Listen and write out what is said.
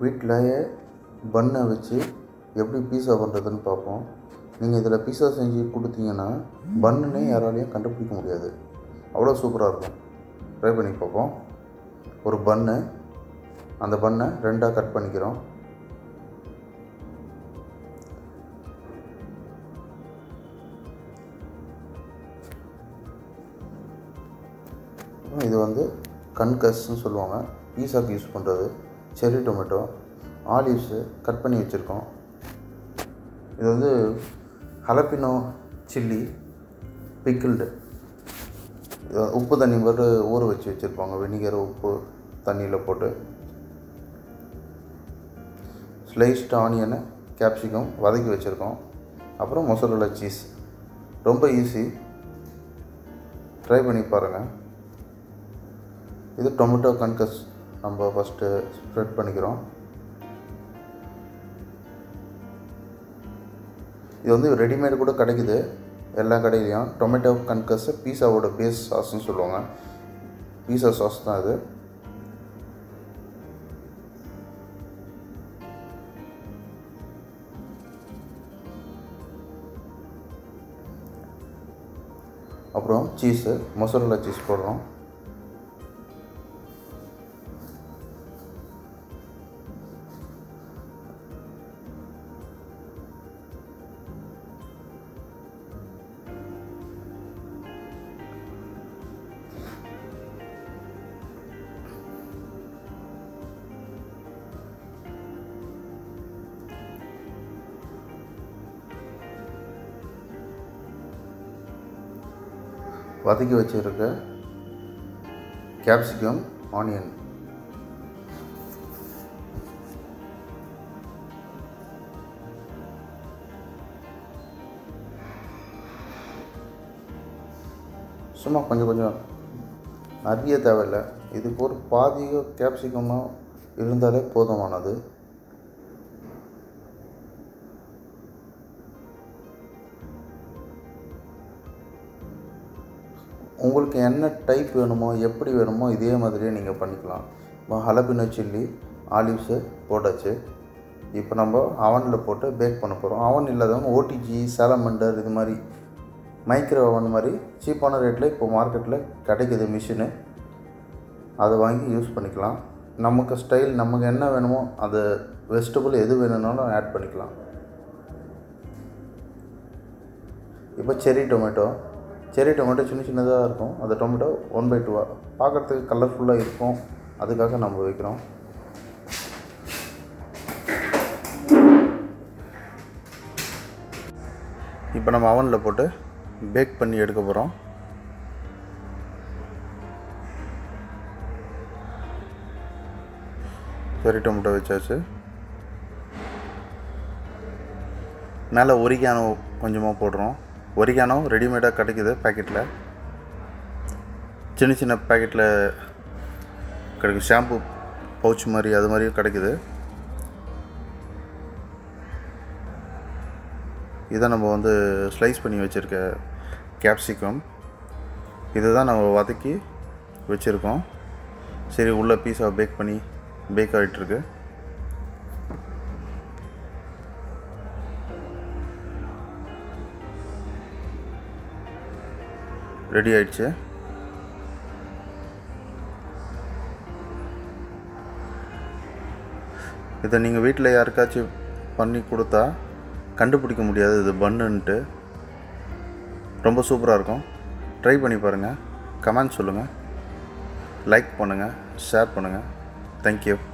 வீட்டிலேயே பன்னை வச்சு எப்படி பீஸா பண்ணுறதுன்னு பார்ப்போம் நீங்கள் இதில் பீஸா செஞ்சு கொடுத்தீங்கன்னா பன்னுன்னே யாராலையும் கண்டுபிடிக்க முடியாது அவ்வளோ சூப்பராக இருக்கும் ட்ரை பண்ணி பார்ப்போம் ஒரு பன்னு அந்த பன்னை ரெண்டாக கட் பண்ணிக்கிறோம் இது வந்து கன்கஸ்ன்னு சொல்லுவாங்க பீஸாக்கு யூஸ் பண்ணுறது செர்ரி டொமேட்டோ ஆலிவ்ஸு கட் பண்ணி வச்சுருக்கோம் இது வந்து ஹலப்பினோ சில்லி பிக்கிள்டு உப்பு தண்ணி போட்டு ஊற வச்சு வச்சுருப்பாங்க வினிகர் உப்பு தண்ணியில் போட்டு ஸ்லைஸ்ட் ஆனியனு கேப்சிகம் வதக்கி வச்சுருக்கோம் அப்புறம் மொசரல்லா சீஸ் ரொம்ப ஈஸி ட்ரை பண்ணி பாருங்கள் இது டொமேட்டோ கன்கஸ் நம்ம ஃபஸ்ட்டு ஸ்ப்ரெட் பண்ணிக்கிறோம் இது வந்து ரெடிமேட் கூட கிடைக்குது எல்லா கடையிலையும் டொமேட்டோ கன்கஸ் பீஸாவோட பேஸ் சாஸ்ன்னு சொல்லுவாங்க பீஸா சாஸ் தான் இது அப்புறம் சீஸு மொசரல்லா சீஸ் போடுறோம் வதக்கி வச்சுருக்க கேப்சிகம் ஆனியன் சும்மா கொஞ்சம் கொஞ்சம் நிறைய தேவையில்லை இதுக்கு ஒரு பாதியோ கேப்சிகமாக இருந்தாலே போதுமானது உங்களுக்கு என்ன டைப் வேணுமோ எப்படி வேணுமோ இதே மாதிரியே நீங்கள் பண்ணிக்கலாம் இப்போ ஹலபினோ சில்லி ஆலிவ்ஸு போட்டாச்சு இப்போ நம்ம அவனில் போட்டு பேக் பண்ண போகிறோம் அவன் இல்லாதவங்க ஓடிஜி சேலமண்டர் இது மாதிரி மைக்ரோ அவன் மாதிரி சீப்பான ரேட்டில் இப்போ மார்க்கெட்டில் கிடைக்குது மிஷினு அதை வாங்கி யூஸ் பண்ணிக்கலாம் நமக்கு ஸ்டைல் நமக்கு என்ன வேணுமோ அது வெஜிடபிள் எது வேணும்னாலும் ஆட் பண்ணிக்கலாம் இப்போ செரி டொமேட்டோ செரி டொமேட்டோ சின்ன சின்னதாக இருக்கும் அந்த டொமேட்டோ ஒன் பை டூவாக பார்க்குறதுக்கு கலர்ஃபுல்லாக இருக்கும் அதுக்காக நம்ம வைக்கிறோம் இப்போ நம்ம அவனில் போட்டு பேக் பண்ணி எடுக்க போகிறோம் செரி டொமேட்டோ வச்சாச்சு மேலே ஒரிகானோ கொஞ்சமாக போடுறோம் ஒரிகானோ ரெடிமேடாக கிடைக்குது பேக்கெட்டில் சின்ன சின்ன பேக்கெட்டில் கிடைக்கும் ஷாம்பு பவுச் மாதிரி அது மாதிரியும் கிடைக்குது இதை நம்ம வந்து ஸ்லைஸ் பண்ணி வச்சுருக்க கேப்சிகம் இதுதான் நம்ம வதக்கி வச்சுருக்கோம் சரி உள்ள பீஸா பேக் பண்ணி பேக் ஆகிட்டுருக்கு ரெடி ஆயிடுச்சு இதை நீங்கள் வீட்டில் யாருக்காச்சும் பண்ணி கொடுத்தா கண்டுபிடிக்க முடியாது இது பண்ணுன்ட்டு ரொம்ப சூப்பராக இருக்கும் ட்ரை பண்ணி பாருங்கள் கமெண்ட் சொல்லுங்கள் லைக் பண்ணுங்கள் ஷேர் பண்ணுங்கள் தேங்க்யூ